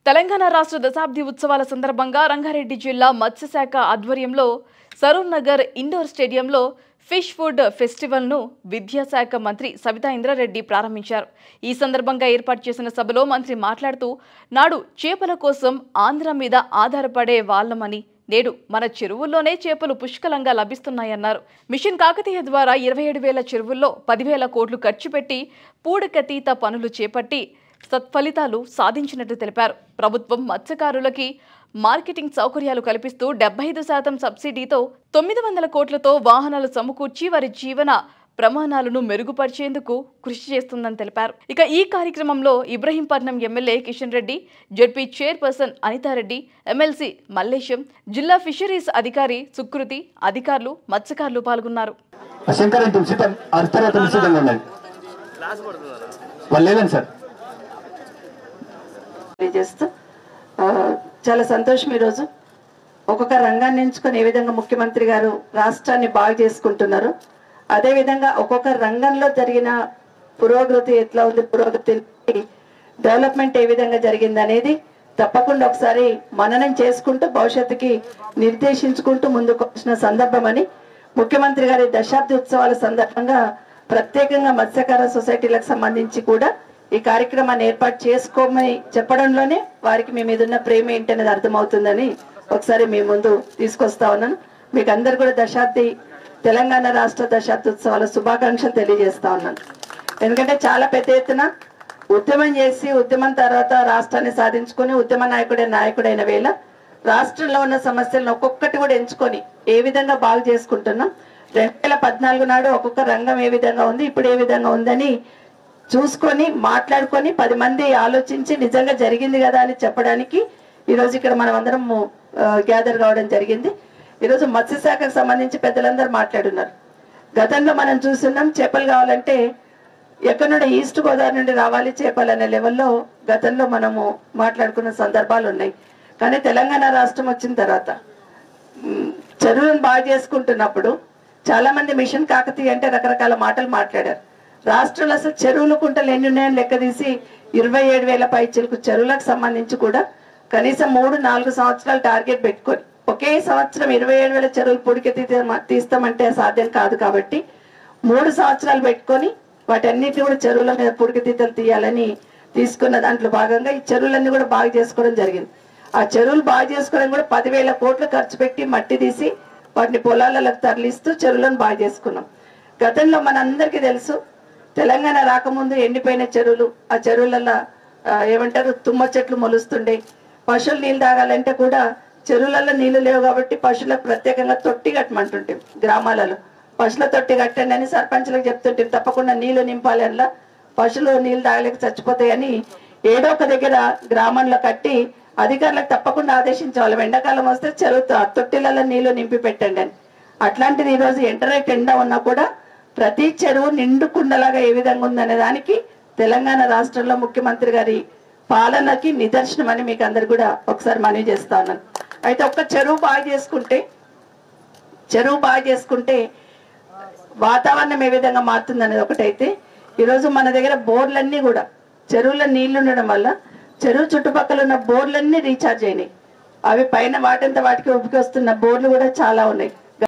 తెలంగాణ రాష్ట్ర దశాబ్ది ఉత్సవాల సందర్భంగా రంగారెడ్డి జిల్లా మత్స్యశాఖ ఆధ్వర్యంలో సరూర్ నగర్ ఇండోర్ స్టేడియంలో ఫిష్ ఫుడ్ ఫెస్టివల్ను విద్యాశాఖ మంత్రి సబితా ఇంద్రారెడ్డి ప్రారంభించారు ఈ సందర్భంగా ఏర్పాటు చేసిన సభలో మంత్రి మాట్లాడుతూ నాడు చేపల కోసం ఆంధ్ర మీద ఆధారపడే వాళ్ళమని నేడు మన చెరువుల్లోనే చేపలు పుష్కలంగా లభిస్తున్నాయన్నారు మిషన్ కాకతీయ ద్వారా ఇరవై ఏడు వేల చెరువుల్లో పదివేల కోట్లు ఖర్చు పెట్టి పూడికతీత పనులు చేపట్టి సత్ఫలితాలు సాధించినట్టు తెలిపారు ప్రభుత్వం మత్స్యకారులకి మార్కెటింగ్ సౌకర్యాలు కల్పిస్తూ డెబ్బై ఐదు శాతం సబ్సిడీతో తొమ్మిది వందల కోట్లతో వాహనాలు సమకూర్చి వారి జీవన ప్రమాణాలను మెరుగుపరిచేందుకు కృషి చేస్తుందని తెలిపారు ఇక ఈ కార్యక్రమంలో Ibrahimpatnam MLA Kishan Reddy ZP chairperson Anitha Reddy MLC Mallesham జిల్లా ఫిషరీస్ అధికారి సుకృతి అధికారులు మత్స్యకారులు పాల్గొన్నారు ఆ శంకర్ అంటే సిద్ధం అర్ధరాత సిద్ధంగా ఉండండి వాళ్ళు లేదండి సార్ తెలియజేస్తూ ఆ, చాలా సంతోషం ఈరోజు ఒక్కొక్క రంగాన్ని ఎంచుకొని ఏ విధంగా ముఖ్యమంత్రి గారు రాష్ట్రాన్ని బాగు చేసుకుంటున్నారు అదే విధంగా ఒక్కొక్క రంగంలో జరిగిన పురోగతి ఎట్లా ఉంది పురోగతి డెవలప్మెంట్ ఏ విధంగా జరిగింది అనేది తప్పకుండా ఒకసారి మననం చేసుకుంటూ భవిష్యత్తుకి నిర్దేశించుకుంటూ ముందుకు వచ్చిన సందర్భం అని ముఖ్యమంత్రి గారి దశాబ్ది ఉత్సవాల సందర్భంగా ప్రత్యేకంగా మత్స్యకార సొసైటీలకు సంబంధించి కూడా ఈ కార్యక్రమాన్ని ఏర్పాటు చేసుకోమని చెప్పడంలోనే వారికి మీ మీద ఉన్న ప్రేమ ఏంటనేది అర్థమవుతుందని ఒకసారి మీ ముందు తీసుకొస్తా ఉన్నాను మీకు అందరు కూడా దశాబ్ది తెలంగాణ రాష్ట్ర దశాబ్ది ఉత్సవాల శుభాకాంక్షలు తెలియజేస్తా ఉన్నాను ఎందుకంటే చాలా పెద్ద ఎత్తున ఉద్యమం చేసి ఉద్యమం తర్వాత రాష్ట్రాన్ని సాధించుకొని ఉద్యమ నాయకుడే నాయకుడైన వేళ రాష్ట్రంలో ఉన్న సమస్యలను ఒక్కొక్కటి కూడా ఎంచుకొని ఏ విధంగా బాగు చేసుకుంటున్నాం రెండు వేల పద్నాలుగు నాడు ఒక్కొక్క రంగం ఏ విధంగా ఉంది ఇప్పుడు ఏ విధంగా ఉందని చూసుకొని మాట్లాడుకొని పది మంది ఆలోచించి నిజంగా జరిగింది కదా అని చెప్పడానికి ఈరోజు ఇక్కడ మనం అందరం గ్యాదర్ కావడం జరిగింది ఈరోజు మత్స్యశాఖకు సంబంధించి పెద్దలందరూ మాట్లాడున్నారు గతంలో మనం చూస్తున్నాం చేపలు కావాలంటే ఎక్కడి నుండి ఈస్ట్ గోదావరి నుండి రావాలి చేపలు అనే లెవెల్లో గతంలో మనము మాట్లాడుకున్న సందర్భాలు ఉన్నాయి కానీ తెలంగాణ రాష్ట్రం వచ్చిన తర్వాత మ్, చెరువులను బాగా చేసుకుంటున్నప్పుడు చాలా మంది మిషన్ కాకతీయ అంటే రకరకాల మాటలు మాట్లాడారు రాష్ట్రంలో అసలు చెరువులు కుంటలు ఎన్ని ఉన్నాయని లెక్క తీసి ఇరవై ఏడు వేల పైచలకు చెరువులకు సంబంధించి కూడా కనీసం మూడు నాలుగు సంవత్సరాలు టార్గెట్ పెట్టుకొని ఒకే సంవత్సరం ఇరవై ఏడు వేల చెరువులు పొడికి తీస్తామంటే సాధ్యం కాదు కాబట్టి మూడు సంవత్సరాలు పెట్టుకొని వాటన్నిటిని కూడా చెరువుల మీద పుడికి తీతలు తీయాలని తీసుకున్న దాంట్లో భాగంగా ఈ చెరువులన్నీ కూడా బాగా చేసుకోవడం జరిగింది ఆ చెరువులు బాగా చేసుకోవడం కూడా పదివేల కోట్లు ఖర్చు పెట్టి మట్టి తీసి వాటిని పొలాలకు తరలిస్తూ చెరువులను బాగా చేసుకున్నాం గతంలో మనందరికీ తెలుసు తెలంగాణ రాకముందు ఎండిపోయిన చెరువులు ఆ చెరువులలో ఆ, ఏమంటారు తుమ్మ చెట్లు మొలుస్తుండే పశువులు నీళ్ళు తాగాలంటే కూడా చెరువులలో నీళ్లు లేవు కాబట్టి పశువులకు ప్రత్యేకంగా తొట్టి కట్టమంటుంటాం గ్రామాలలో పశువుల తొట్టి కట్టండి అని సర్పంచ్లకు చెప్తుంటాం తప్పకుండా నీళ్లు నింపాలి అందులో పశువులు నీళ్లు తాగలేక చచ్చిపోతాయని ఏడో ఒక దగ్గర గ్రామంలో కట్టి అధికారులకు తప్పకుండా ఆదేశించేవాళ్ళం ఎండాకాలం వస్తే చెరువు త- తొట్టిలలో నీళ్లు నింపి పెట్టండి అని అట్లాంటిది ఈ రోజు ఎంటరైట్ ఎండ ఉన్నా కూడా ప్రతి చెరువు నిండు కుండలాగా ఏ విధంగా ఉందనే దానికి తెలంగాణ రాష్ట్రంలో ముఖ్యమంత్రి గారి పాలనకి నిదర్శనం అని మీకు అందరు కూడా ఒకసారి మనవి చేస్తా ఉన్నాను అయితే ఒక్క చెరువు బాగా చేసుకుంటే చెరువు బాగా చేసుకుంటే వాతావరణం ఏ విధంగా మారుతుంది అనేది ఒకటైతే ఈరోజు మన దగ్గర బోర్లన్నీ కూడా చెరువులో నీళ్లు ఉండడం వల్ల చెరువు చుట్టుపక్కల ఉన్న బోర్లన్నీ రీఛార్జ్ అయినాయి అవి పైన వాటంతా వాటికి ఉపికొస్తున్న బోర్లు కూడా చాలా ఉన్నాయి